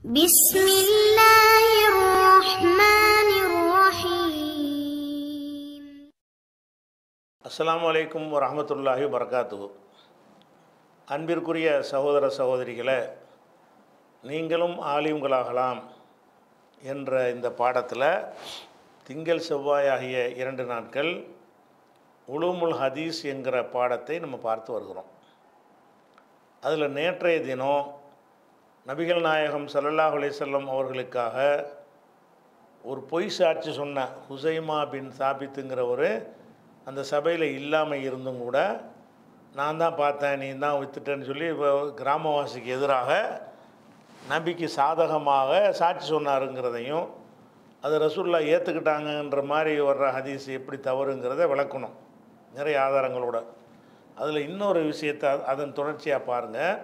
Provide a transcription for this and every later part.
بسم الله الرحمن الرحيم அஸ்ஸலாமு அலைக்கும் வரஹமத்துல்லாஹி வரகாத்துஹு அன்பிற்குரிய சகோதர சகோதரிகளே நீங்களும் ஆலிம்களாகலாம் என்ற இந்த பாடத்தில் திங்கள் செவ்வாய் ஆகிய இரண்டு நாட்கள் உலுமுல் ஹதீஸ் என்கிற பாடத்தை நம்ம பார்த்து வருகிறோம் அதில் நேற்றைய தினம் நபிகள் நாயகம் ஸல்லல்லாஹு அலைஹி வஸல்லம் அவர்களுக்காக ஒரு பொய் சாட்சி சொன்ன ஹுசைமா பின் சாபித்துங்கிற ஒரு அந்த சபையில் இல்லாமல் இருந்தும் கூட நான் தான் பார்த்தேன் நீ தான் வித்துட்டேன்னு சொல்லி இப்போ கிராமவாசிக்கு எதிராக நபிக்கு சாதகமாக சாட்சி சொன்னாருங்கிறதையும் அது ரசூல்லா ஏற்றுக்கிட்டாங்கன்ற மாதிரி வர்ற ஹதீஸ் எப்படி தவறுங்கிறத விளக்கணும் நிறைய ஆதாரங்களோட அதில் இன்னொரு விஷயத்தை அதன் தொடர்ச்சியாக பாருங்கள்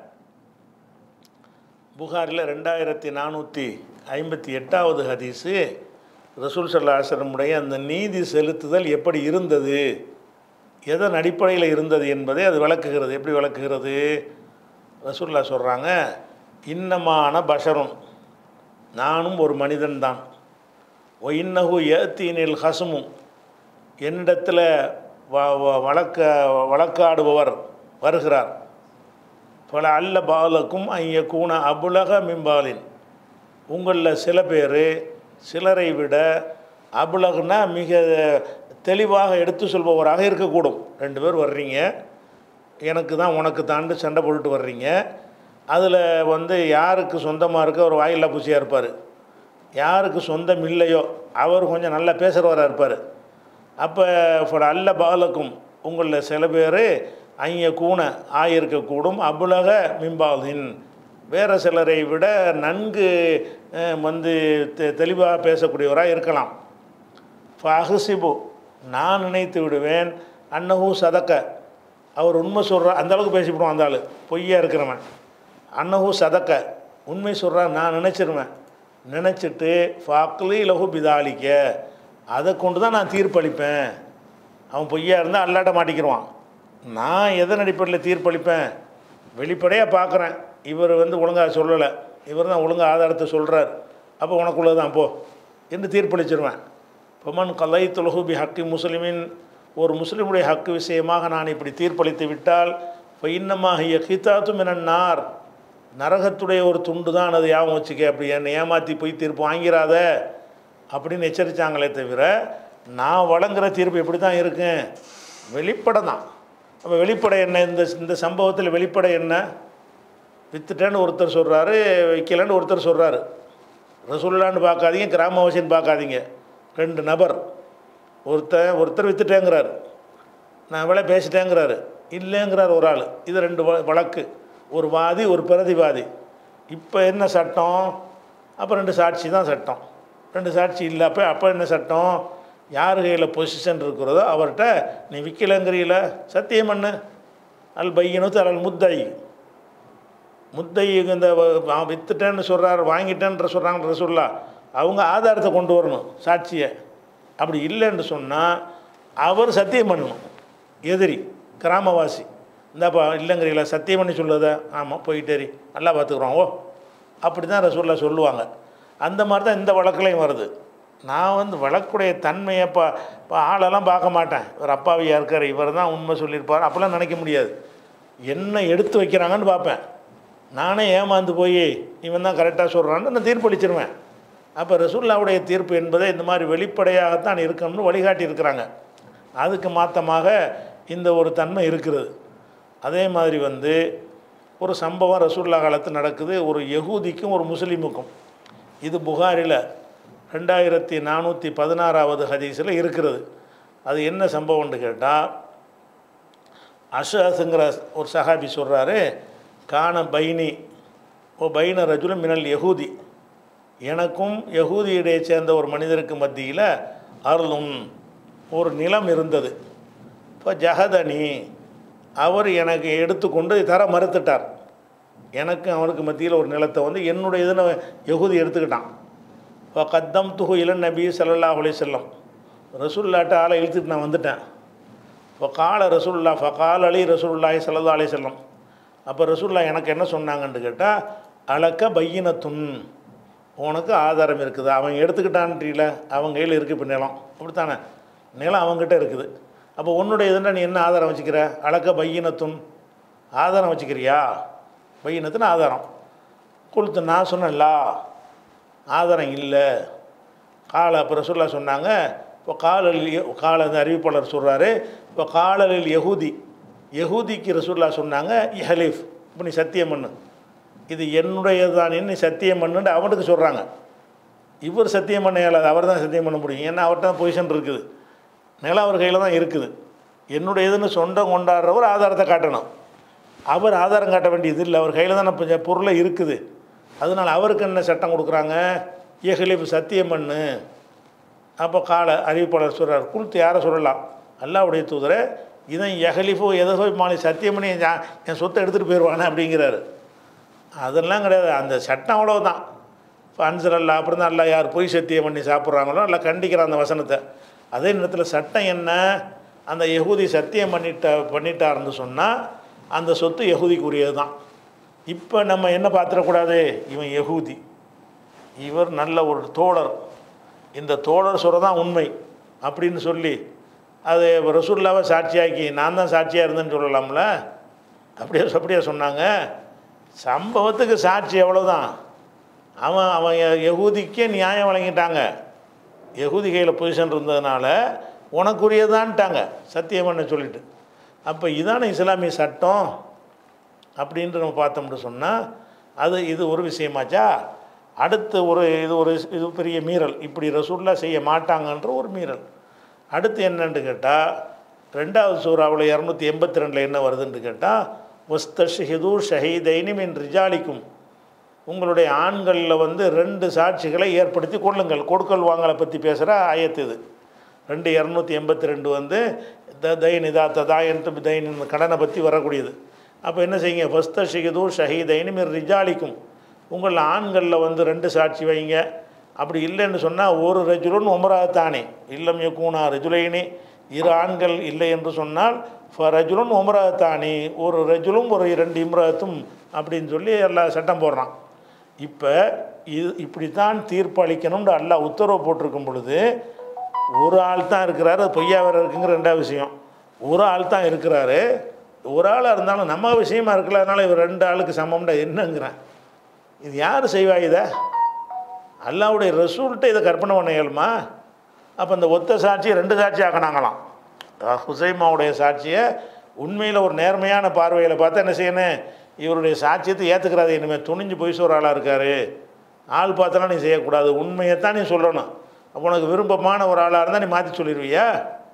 புகாரில் ரெண்டாயிரத்தி நானூற்றி ஐம்பத்தி எட்டாவது ஹதீஸு ரசூல் சல்லா ஆசிரமுடைய அந்த நீதி செலுத்துதல் எப்படி இருந்தது எதன் அடிப்படையில் இருந்தது என்பதை அது விளக்குகிறது எப்படி விளக்குகிறது ரசூல்லா சொல்கிறாங்க இன்னமான பஷரும் நானும் ஒரு மனிதன்தான் ஒ இன்னஹு ஏத்தீனில் ஹசுமும் என்னிடத்தில் வ வ- வழக்க வழக்காடுபவர் வருகிறார் பல அல்ல பாலக்கும் ஐய கூண அபுலக மிம்பாலின் உங்களில் சில பேர் சிலரை விட அபுலகுனா மிக தெளிவாக எடுத்து சொல்பவராக இருக்கக்கூடும் ரெண்டு பேர் வர்றீங்க எனக்கு தான் உனக்கு தாண்டு சண்டை போட்டுட்டு வர்றீங்க அதில் வந்து யாருக்கு சொந்தமாக இருக்க ஒரு வாயில்லா பூச்சியாக இருப்பார் யாருக்கு சொந்தம் இல்லையோ அவர் கொஞ்சம் நல்லா பேசுகிறவராக இருப்பார் அப்போ ஃபார் அல்ல பாலக்கும் உங்களில் சில பேர் ஐய கூண ஆயிருக்கக்கூடும் அபுலக மிம்பாலின் வேறு சிலரை விட நன்கு அஹ், வந்து தெ- தெளிவாக பேசக்கூடியவராக இருக்கலாம் ஃபஹசிபு நான் நினைத்து விடுவேன் அன்னஹூ சதக்க அவர் உண்மை சொல்கிறார் அந்த அளவுக்கு பேசிவிடுவான் அந்த ஆள் பொய்யா இருக்கிறவன் அன்னஹூ சதக்க உண்மை சொல்கிறான் நான் நினச்சிருவேன் நினச்சிட்டு ஃபாக்லி லகு பிதாலிக்க அதை கொண்டு தான் நான் தீர்ப்பளிப்பேன் அவன் பொய்யா இருந்தால் அல்லாட்ட மாட்டிக்கிடுவான் நான் எதன் அடிப்படையில் தீர்ப்பளிப்பேன் வெளிப்படையாக பார்க்குறேன் இவர் வந்து ஒழுங்காக சொல்லலை இவர் தான் ஒழுங்காக ஆதாரத்தை சொல்கிறார் அப்போ உனக்குள்ளே தான் போ என்று தீர்ப்பளிச்சிருவேன் பொமன் கலை தொலகு பி ஹக்கி முஸ்லிமின் ஒரு முஸ்லிமுடைய ஹக்கு விஷயமாக நான் இப்படி தீர்ப்பளித்து விட்டால் இப்போ இன்னமாக ஹிதாத்து மினன்னார் நரகத்துடைய ஒரு துண்டு தான் அது ஞாபகம் வச்சுக்க அப்படி என்னை ஏமாற்றி போய் தீர்ப்பு வாங்கிறாத அப்படின்னு எச்சரித்தாங்களே தவிர நான் வழங்குற தீர்ப்பு எப்படி தான் இருக்கேன் வெளிப்படை தான் அப்போ வெளிப்படை என்ன இந்த இந்த சம்பவத்தில் வெளிப்படை என்ன வித்துட்டேன்னு ஒருத்தர் சொல்கிறாரு வைக்கலன்னு ஒருத்தர் சொல்கிறாரு ரசூல்லான்னு பார்க்காதீங்க கிராமவாசின்னு பார்க்காதீங்க ரெண்டு நபர் ஒருத்தன் ஒருத்தர் வித்துட்டேங்கிறார் நான் விலை பேசிட்டேங்கிறாரு இல்லைங்கிறார் ஒரு ஆள் இது ரெண்டு வ- வழக்கு ஒரு வாதி ஒரு பிரதிவாதி இப்போ என்ன சட்டம் அப்போ ரெண்டு சாட்சி தான் சட்டம் ரெண்டு சாட்சி இல்லை அப்போ அப்போ என்ன சட்டம் யார் கையில் பொசிஷன் இருக்கிறதோ அவர்கிட்ட நீ விற்கலைங்கிறீல சத்தியம் பண்ணு அல் பையனுத்து அல் முத்தாயி முத்தை இந்த வ- நான் வித்துட்டேன்னு சொல்கிறார் வாங்கிட்டேன்ற சொல்கிறாங்க ரசூல்லா அவங்க ஆதாரத்தை கொண்டு வரணும் சாட்சியை அப்படி இல்லைன்னு சொன்னால் அவர் சத்தியம் பண்ணணும் எதிரி கிராமவாசி இந்தாப்பா இல்லைங்கிறீங்களா சத்தியம் பண்ணி சொல்லுத ஆமாம் போயிட்டேரி நல்லா பார்த்துக்குறோம் ஓ அப்படி தான் ரசூல்லா சொல்லுவாங்க அந்த மாதிரி தான் இந்த வழக்குலையும் வருது நான் வந்து வழக்குடைய தன்மையை இப்போ இப்போ ஆளெல்லாம் பார்க்க மாட்டேன் இவர் அப்பாவியாக இருக்கார் இவர் தான் உண்மை சொல்லியிருப்பார் அப்போல்லாம் நினைக்க முடியாது என்ன எடுத்து வைக்கிறாங்கன்னு பார்ப்பேன் நானே ஏமாந்து போய் இவன் தான் கரெக்டாக சொல்கிறான்னு நான் தீர்ப்பளிச்சிருவேன் அப்போ ரசூல்லாவுடைய தீர்ப்பு என்பதை இந்த மாதிரி வெளிப்படையாகத்தான் இருக்கணும்னு வழிகாட்டி இருக்கிறாங்க அதுக்கு மாற்றமாக இந்த ஒரு தன்மை இருக்கிறது அதே மாதிரி வந்து ஒரு சம்பவம் ரசூல்லா காலத்து நடக்குது ஒரு யகூதிக்கும் ஒரு முஸ்லீமுக்கும் இது புகாரில் ரெண்டாயிரத்தி நானூற்றி பதினாறாவது ஹதீஸில் இருக்கிறது அது என்ன சம்பவம்னு கேட்டால் அஷாஸுங்கிற ஒரு சஹாபி சொல்கிறாரு கான பைனி ஓ பைன ரஜுலும் மினல் யகூதி எனக்கும் யகூதியிடையே சேர்ந்த ஒரு மனிதருக்கு மத்தியில் அருளும் ஒரு நிலம் இருந்தது இப்போ ஜஹதனி அவர் எனக்கு எடுத்துக்கொண்டு தர மறுத்துட்டார் எனக்கு அவனுக்கு மத்தியில் ஒரு நிலத்தை வந்து என்னுடைய இதுன்னு யகூதி எடுத்துக்கிட்டான் இப்போ கத்தம் துகு இளன் நபி ஸல்லல்லாஹு அலைஹி வஸல்லம் ரசூல்லாட்ட ஆளை இழுத்துட்டு நான் வந்துட்டேன் இப்போ கால ரசூல்லா ஃபகால் அலி ரசூல்லாய் சல்லா அலி செல்லம் அப்போ ரசூல்லா எனக்கு என்ன சொன்னாங்கன்னு கேட்டால் அலக்க பையினத்துன் உனக்கு ஆதாரம் இருக்குது அவன் எடுத்துக்கிட்டான்றீல அவன் கையில் இருக்குது இப்போ நிலம் அப்படித்தானே நிலம் அவங்ககிட்ட இருக்குது அப்போ உன்னுடைய இதுன்னா நீ என்ன ஆதாரம் வச்சுக்கிற அழக்க பையினத்துன் ஆதாரம் வச்சுக்கிறியா பையினத்துன்னு ஆதாரம் கொடுத்து நான் சொன்னேன்ல ஆதாரம் இல்லை கால அப்போ ரசூல்லா சொன்னாங்க இப்போ காலலில் ய- கால அந்த அறிவிப்பாளர் சொல்கிறாரு இப்போ காலலில் யஹூதி யஹூதிக்கு ரசூல்லா சொன்னாங்க ஹலீஃப் இப்போ நீ சத்தியம் பண்ணு இது என்னுடையதுதான் நீ சத்தியம் பண்ணுன்னு அவனுக்கு சொல்கிறாங்க இவர் சத்தியம் பண்ண இயலாது அவர் தான் சத்தியம் பண்ண முடியும் ஏன்னா அவர்கிட்ட தான் பொசிஷன் இருக்குது நிலம் அவர் கையில் தான் இருக்குது என்னுடையதுன்னு சொந்தம் கொண்டாடுறவர் ஆதாரத்தை காட்டணும் அவர் ஆதாரம் காட்ட வேண்டியது இல்லை அவர் கையில் தான் இப்போ பொருளை இருக்குது அதனால் அவருக்கு என்ன சட்டம் கொடுக்குறாங்க ஏகலிப்பு சத்தியம் பண்ணு அப்போ கால அறிவிப்பாளர் சொல்கிறார் குழுத்து யாரை சொல்லலாம் அல்லாவுடைய தூதரை இதை எகலிஃபோ எதை போய் மாலை சத்தியம் பண்ணி என் ஜா- என் சொத்தை எடுத்துகிட்டு போயிடுவானே அப்படிங்கிறாரு அதெல்லாம் கிடையாது அந்த சட்டம் அவ்வளவுதான் இப்போ அன்சர் அல்லா அப்புறம் தான் அல்லா யார் பொய் சத்தியம் பண்ணி சாப்பிட்றாங்களோ அல்ல கண்டிக்கிறான் அந்த வசனத்தை அதே நேரத்தில் சட்டம் என்ன அந்த யகூதி சத்தியம் பண்ணிட்ட பண்ணிட்டாருன்னு சொன்னால் அந்த சொத்து யகூதிக்குரியது தான் இப்போ நம்ம என்ன பார்த்துடக்கூடாது இவன் யகூதி இவர் நல்ல ஒரு தோழர் இந்த தோழர் சொல்கிறது தான் உண்மை அப்படின்னு சொல்லி அது ரசூல்லாவை சாட்சியாக்கி நான் தான் சாட்சியாக இருந்தேன்னு சொல்லலாம்ல அப்படியே அப்படியே சொன்னாங்க சம்பவத்துக்கு சாட்சி எவ்வளோதான் அவன் அவன் ய- யகூதிக்கே நியாயம் வழங்கிட்டாங்க யகூதி கையில் பொசிஷன் இருந்ததுனால உனக்குரியதான்ட்டாங்க சத்தியம் பண்ண சொல்லிட்டு அப்போ இதான இஸ்லாமிய சட்டம் அப்படின்ட்டு நம்ம பார்த்தோம்னு சொன்னால் அது இது ஒரு விஷயமாச்சா அடுத்து ஒரு இது ஒரு இது பெரிய மீறல் இப்படி ரசூல்லா செய்ய மாட்டாங்கன்ற ஒரு மீறல் அடுத்து என்னன்னு கேட்டால் ரெண்டாவது சூறாவில் இரநூத்தி எண்பத்தி ரெண்டில் என்ன வருதுன்னு கேட்டால் ஒஸ்தஷிது ஷஹீதைனி மின் ரிஜாலிக்கும் உங்களுடைய ஆண்களில் வந்து ரெண்டு சாட்சிகளை ஏற்படுத்தி கொள்ளுங்கள் கொடுக்கல் வாங்கலை பற்றி பேசுகிற ஆயத்து இது ரெண்டு இரநூத்தி எண்பத்தி ரெண்டு வந்து த தைன் இதா ததாயன்ட்டு தைன் இந்த கடனை பற்றி வரக்கூடியது அப்போ என்ன செய்யுங்க ஃபஸ்த ஷிகிது ஷஹீதைனு மிர் ரிஜாலிக்கும் உங்கள் ஆண்களில் வந்து ரெண்டு சாட்சி வைங்க அப்படி இல்லைன்னு சொன்னால் ஒரு ரஜுலுன் ஒமராத்தானே இல்லம் யக்கூனா ரஜுலைனி இரு ஆண்கள் இல்லை என்று சொன்னால் ஃப ரஜுலுன் ஒமராத்தானி ஒரு ரஜுலும் ஒரு இரண்டு இம்ரத்தும் அப்படின்னு சொல்லி எல்லா சட்டம் போடுறான் இப்போ இது இப்படித்தான் தீர்ப்பு அளிக்கணும்னு அல்லாஹ் உத்தரவு போட்டிருக்கும் பொழுது ஒரு ஆள் தான் இருக்கிறாரு அது பொய்யா வேற இருக்குங்கிற ரெண்டாவது விஷயம் ஒரு ஆள் தான் இருக்கிறாரு ஒரு ஆளாக இருந்தாலும் நம்ம விஷயமா இருக்கல அதனால இவர் ரெண்டு ஆளுக்கு சமம்டா என்னங்கிறேன் இது யார் செய்வா இதை அல்லாவுடைய ரசூல்கிட்ட இதை கற்பனை பண்ண இயலுமா அப்போ இந்த ஒத்த சாட்சியை ரெண்டு சாட்சி ஆக்கினாங்களாம் அஹ் ஹுசைமாவுடைய சாட்சியை உண்மையில் ஒரு நேர்மையான பார்வையில் பார்த்தா என்ன செய்யணும் இவருடைய சாட்சியத்தை ஏற்றுக்கிறாது இனிமேல் துணிஞ்சு போய் சொல்கிற ஆளாக இருக்கார் ஆள் பார்த்தலாம் நீ செய்யக்கூடாது உண்மையை தான் நீ சொல்லணும் அப்போ உனக்கு விருப்பமான ஒரு ஆளாக இருந்தால் நீ மாற்றி சொல்லிடுவியா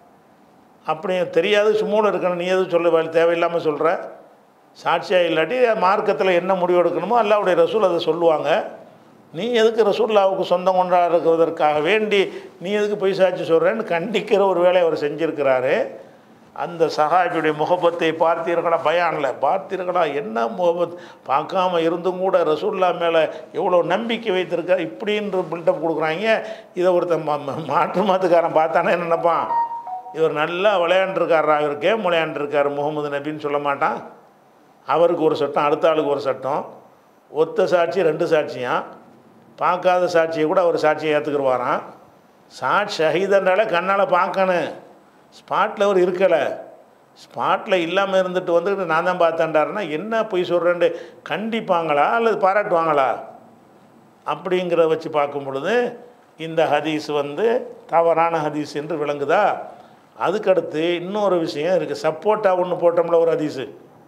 அப்படி தெரியாது சும்மாவில் இருக்கணும் நீ எதுவும் சொல்ல வேலை தேவையில்லாமல் சொல்கிற சாட்சியாக இல்லாட்டி மார்க்கத்தில் என்ன முடிவு எடுக்கணுமோ அல்லாவுடைய ரசூல் அதை சொல்லுவாங்க நீ எதுக்கு ரசூல்லாவுக்கு சொந்தம் கொண்டாடுறதற்காக வேண்டி நீ எதுக்கு பொய் சாட்சி சொல்கிறேன்னு கண்டிக்கிற ஒரு வேலையை அவர் செஞ்சுருக்கிறாரு அந்த சஹாபியுடைய முகப்பத்தை பார்த்தீர்களா பயானில் பார்த்தீர்களா என்ன முகபத் பார்க்காம இருந்தும் கூட ரசூல்லா மேலே எவ்வளோ நம்பிக்கை வைத்திருக்கார் இப்படின்ற பில்டப் கொடுக்குறாங்க இதை ஒருத்தன் மா- மா- மாற்று மாத்துக்காரன் பார்த்தானே என்ன நினைப்பான் இவர் நல்லா விளையாண்டுருக்காரா இவர் கேம் விளையாண்டுருக்காரு முகமது நபின்னு சொல்ல மாட்டான் அவருக்கு ஒரு சட்டம் அடுத்த ஆளுக்கு ஒரு சட்டம் ஒத்த சாட்சி ரெண்டு சாட்சியாம் பார்க்காத சாட்சியை கூட அவர் சாட்சியை ஏற்றுக்குருவாராம் சாட்சி ஷஹீதன்றால கண்ணால் பார்க்கணும் ஸ்பாட்டில் அவர் இருக்கலை ஸ்பாட்டில் இல்லாமல் இருந்துட்டு வந்துட்டு நான் தான் பார்த்தேன்டாருன்னா என்ன பொய் சொல்கிறேன்ட்டு கண்டிப்பாங்களா அல்லது பாராட்டுவாங்களா அப்படிங்கிறத வச்சு பார்க்கும் பொழுது இந்த ஹதீஸ் வந்து தவறான ஹதீஸ் என்று விளங்குதா அதுக்கடுத்து இன்னொரு விஷயம் இருக்குது சப்போட்டா ஒன்று போட்டோம்ல ஒரு ஹதீஸு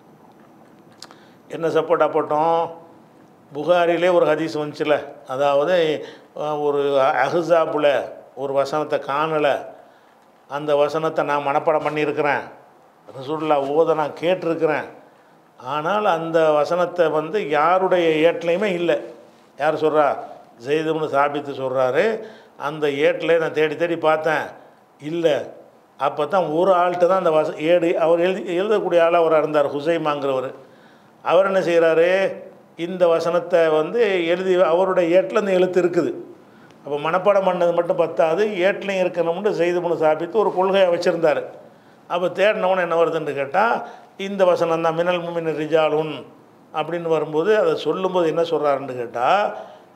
என்ன சப்போட்டா போட்டோம் புகாரிலே ஒரு ஹதீஸ் வந்துச்சுல அதாவது அஹ், ஒரு அஹ்ஸாபுல ஒரு வசனத்தை காணலை அந்த வசனத்தை நான் மனப்பாடம் பண்ணியிருக்கிறேன் ரசூல்லா ஓத நான் கேட்டிருக்கிறேன் ஆனால் அந்த வசனத்தை வந்து யாருடைய ஏட்லையுமே இல்லை யார் சொல்கிறா ஜெய்தும்னு சாபித்து சொல்கிறாரு அந்த ஏட்டில் நான் தேடி தேடி பார்த்தேன் இல்லை அப்போ தான் ஒரு ஆள்கிட்ட தான் அந்த வச ஏடு அவர் எழுதி எழுதக்கூடிய ஆளாக அவர் இருந்தார் ஹுசைமாங்கிறவர் அவர் என்ன செய்கிறாரு இந்த வசனத்தை வந்து எழுதி அவருடைய ஏட்டில் இந்த எழுத்து இருக்குது அப்போ மனப்பாடம் பண்ணது மட்டும் பத்தாது ஏட்லையும் இருக்கணும்னு செய்து சாப்பித்து ஒரு கொள்கையை வச்சுருந்தார் அப்போ தேடினவன் என்ன வருதுன்னு கேட்டால் இந்த வசனம் தான் மினல் முமின் ரிஜாலுன் அப்படின்னு வரும்போது அதை சொல்லும்போது என்ன சொல்கிறாருன்னு கேட்டால்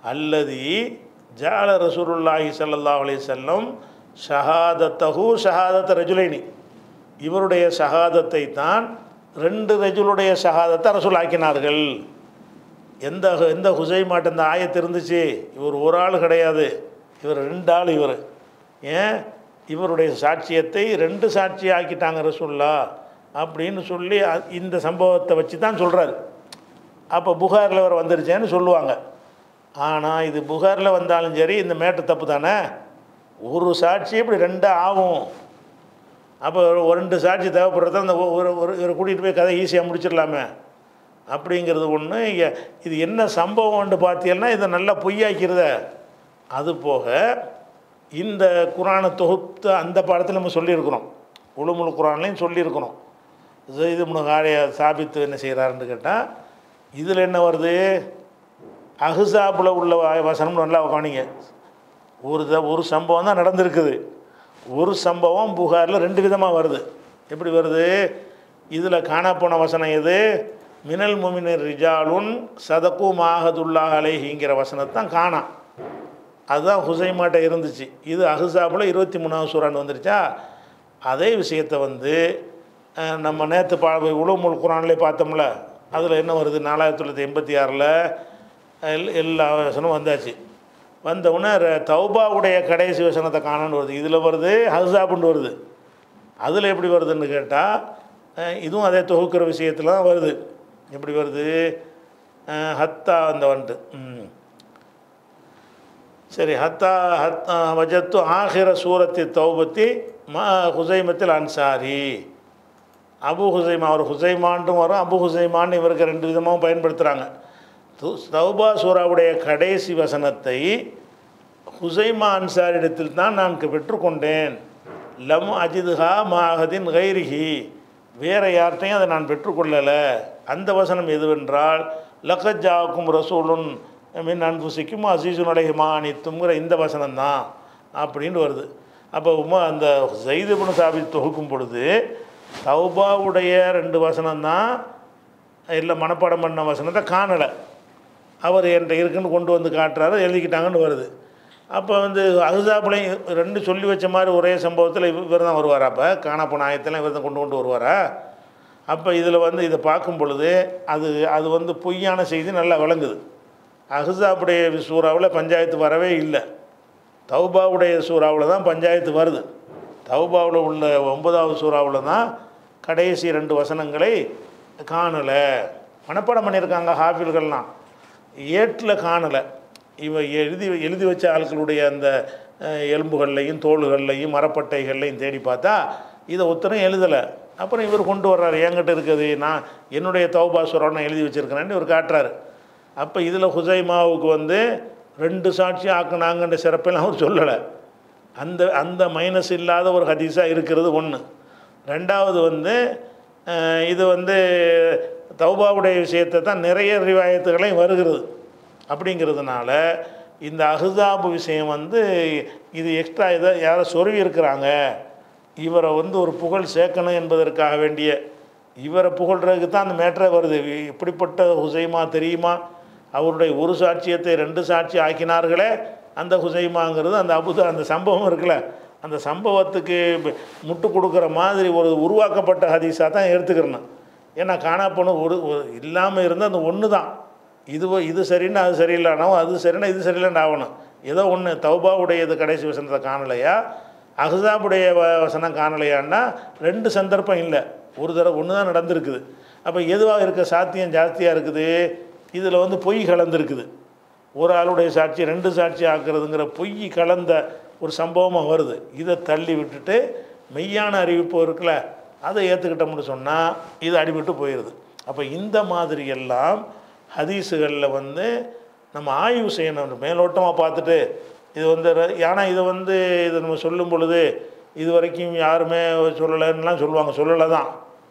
அல்லதி ஜால ரசூலுல்லாஹி ஸல்லல்லாஹு அலைஹி வஸல்லம் ஷஹாதத்தஹு ஷஹாதத் ரஜுலைனி இவருடைய ஷஹாதத்தை தான் ரெண்டு ரஜுலுடைய ஷஹாதத்தை ரசூல் ஆக்கினார்கள் எந்த எந்த ஹுசைமாட்ட இந்த ஆயத்து இருந்துச்சு இவர் ஒரு ஆள் கிடையாது இவர் ரெண்டு ஆள் இவர் ஏன் இவருடைய சாட்சியத்தை ரெண்டு சாட்சி ஆக்கிட்டாங்க ரசூல்லா அப்படின்னு சொல்லி அ- இந்த சம்பவத்தை வச்சு தான் சொல்கிறாரு அப்போ புகாரில் அவர் வந்துருச்சேன்னு சொல்லுவாங்க ஆனால் இது புகாரில் வந்தாலும் சரி இந்த மேட்டு தப்பு தானே ஒரு சாட்சி இப்படி ரெண்டாக ஆகும் அப்போ ஒரு ரெண்டு சாட்சி தேவைப்படுறத அந்த ஒ- ஒரு ஒரு இவரை கூட்டிகிட்டு போய் கதை ஈஸியாக முடிச்சிடலாமே அப்படிங்கிறது ஒன்று இது என்ன சம்பவம்னு பார்த்தீங்கன்னா இதை நல்லா பொய்யாக்கிறத அது போக இந்த குரானை தொகுத்து அந்த பாடத்தில் நம்ம சொல்லியிருக்கிறோம் உளுமுல் குரான்லையும் சொல்லியிருக்கிறோம் இது முனகாரிய சாபித்து என்ன செய்கிறாருன்னு கேட்டால் இதில் என்ன வருது அஹ்ஸாபில் உள்ள வ- வசனம் நல்லா கவனிங்க ஒரு த- ஒரு சம்பவம் தான் நடந்திருக்குது ஒரு சம்பவம் புகாரில் ரெண்டு விதமாக வருது எப்படி வருது இதில் காணாப்போன வசனம் எது மினல் முமினர் ரிஜாலுன் சதக்கு மாஹதுல்லா அலைஹிங்கிற வசனத்தான் காணாம் அதுதான் ஹுசைமாட்ட இருந்துச்சு இது அஹ்ஸாபில் இருபத்தி மூணாவது சூறான்னு வந்துருச்சா அதே விஷயத்தை வந்து அஹ், நம்ம நேற்று பா உளுமுல் குரான்லேயே பார்த்தோம்ல அதில் என்ன வருது நாலாயிரத்தி தொள்ளாயிரத்தி எண்பத்தி ஆறில் எல் எல்லா வசனமும் வந்தாச்சு வந்த உடனே ர- தௌபாவுடைய கடைசி வசனத்தை காணன்னு வருது இதில் வருது ஹசாபுன்னு வருது அதில் எப்படி வருதுன்னு கேட்டால் இதுவும் அதே தொகுக்கிற விஷயத்தில் தான் வருது எப்படி வருது அஹ், ஹத்தா அந்த வந்துட்டு ம் சரி ஹத்தா ஹத் வஜத்து ஆஹிர சூரத்தி தௌபத்தி ம ஹுசைமத்தில் அன்சாரி அபு ஹுசைமா அவர் ஹுசைமான்ட்டும் வரும் அபு ஹுசைமான்னு இவருக்கு ரெண்டு விதமாகவும் பயன்படுத்துகிறாங்க து- தௌபா சூராவுடைய கடைசி வசனத்தை ஹுசைமா அன்சாரிடத்தில் தான் நான் க- பெற்றுக்கொண்டேன் லம் அஜிதுஹா மாஹதின் கைரிஹி வேற யார்கிட்டையும் அதை நான் பெற்றுக்கொள்ளலை அந்த வசனம் எதுவென்றால் லக்கஜாக்கும் ரசூலுன் மின் அன்புசிக்கும் அசீசுன் அலைஹிமா அனித்துங்கிற இந்த வசனம் தான் அப்படின்னு வருது அப்போ உமா அந்த ஜெய்துபுன் சாபி தொகுக்கும் பொழுது தௌபாவுடைய ரெண்டு வசனம் தான் இல்லை மனப்பாடம் பண்ண வசனத்தை காணலை அவர் என்கிட்ட இருக்குன்னு கொண்டு வந்து காட்டுறாரு எழுதிக்கிட்டாங்கன்னு வருது அப்போ வந்து அகுதாப்புலையும் ரெண்டு சொல்லி வச்ச மாதிரி ஒரே சம்பவத்தில் இவர் தான் வருவாரா அப்போ காணாப்போன ஆயத்தெல்லாம் இவர் தான் கொண்டு கொண்டு வருவாரா அப்போ இதில் வந்து இதை பார்க்கும் பொழுது அது அது வந்து பொய்யான செய்தி நல்லா விளங்குது அஹ்ஸாபுடைய சூறாவில் பஞ்சாயத்து வரவே இல்லை தௌபாவுடைய சூறாவில் தான் பஞ்சாயத்து வருது தௌபாவில் உள்ள ஒன்பதாவது சூறாவில் தான் கடைசி ரெண்டு வசனங்களை காணலை மனப்பாடம் பண்ணியிருக்காங்க ஹாஃபில்கள்லாம் ஏட்டில் காணலை இவ எழுதி எழுதி வச்ச ஆட்களுடைய அந்த அஹ், எலும்புகள்லையும் தோள்கள்லையும் மரப்பட்டைகள்லையும் தேடி பார்த்தா இதை ஒருத்தரும் எழுதலை அப்புறம் இவர் கொண்டு வர்றாரு என்கிட்ட இருக்குது நான் என்னுடைய தௌபா சூறாவை நான் எழுதி வச்சுருக்கிறேன்னு இவர் காட்டுறாரு அப்போ இதில் ஹுசைமாவுக்கு வந்து ரெண்டு சாட்சி ஆக்குனாங்கன்ற சிறப்பெல்லாம் அவர் சொல்லலை அந்த அந்த மைனஸ் இல்லாத ஒரு ஹதீஸாக இருக்கிறது ஒன்று ரெண்டாவது வந்து அஹ், இது வந்து தௌபாவுடைய விஷயத்தை தான் நிறைய ரிவாயத்துகளையும் வருகிறது அப்படிங்கிறதுனால இந்த அஹ்ஸாபு விஷயம் வந்து இது எக்ஸ்ட்ரா இதை யாரோ சொருவி இருக்கிறாங்க இவரை வந்து ஒரு புகழ் சேர்க்கணும் என்பதற்காக வேண்டிய இவரை புகழ்றதுக்கு தான் அந்த மேட்டரே வருது இப்படிப்பட்ட ஹுசைமா தெரியுமா அவருடைய ஒரு சாட்சியத்தை ரெண்டு சாட்சி ஆக்கினார்களே அந்த ஹுசைமாங்கிறது அந்த அபுதா அந்த சம்பவம் இருக்குல்ல அந்த சம்பவத்துக்கு ப- முட்டு கொடுக்குற மாதிரி ஒரு உருவாக்கப்பட்ட ஹதீஸாக தான் எடுத்துக்கிறணும் ஏன்னா காணா போன ஒரு இல்லாமல் இருந்தால் அந்த ஒன்று தான் இது இது சரின்னா அது சரியில்லைனாவும் அது சரின்னா இது சரியில்லைன்னு ஆகணும் ஏதோ ஒன்று தௌபாவுடையது கடைசி வசனத்தை காணலையா அஹ்ஸாபுடைய வ- வசனம் காணலையான்னா ரெண்டு சந்தர்ப்பம் இல்லை ஒரு தடவை ஒன்று தான் நடந்திருக்குது அப்போ எதுவாக இருக்க சாத்தியம் ஜாஸ்தியாக இருக்குது இதில் வந்து பொய் கலந்துருக்குது ஒரு ஆளுடைய சாட்சி ரெண்டு சாட்சி ஆக்குறதுங்கிற பொய் கலந்த ஒரு சம்பவமாக வருது இதை தள்ளி விட்டுட்டு மெய்யான அறிவிப்பு இருக்குல்ல அதை ஏற்றுக்கிட்டோம்னு சொன்னால் இது அடிபட்டு போயிடுது அப்போ இந்த மாதிரி எல்லாம் ஹதீஸுகளில் வந்து நம்ம ஆய்வு செய்யணும் மேலோட்டமாக பார்த்துட்டு இது வந்து ர- ஏன்னா இதை வந்து இதை நம்ம சொல்லும் பொழுது இது வரைக்கும் யாருமே சொல்லலைன்னுலாம் சொல்லுவாங்க சொல்லலை தான்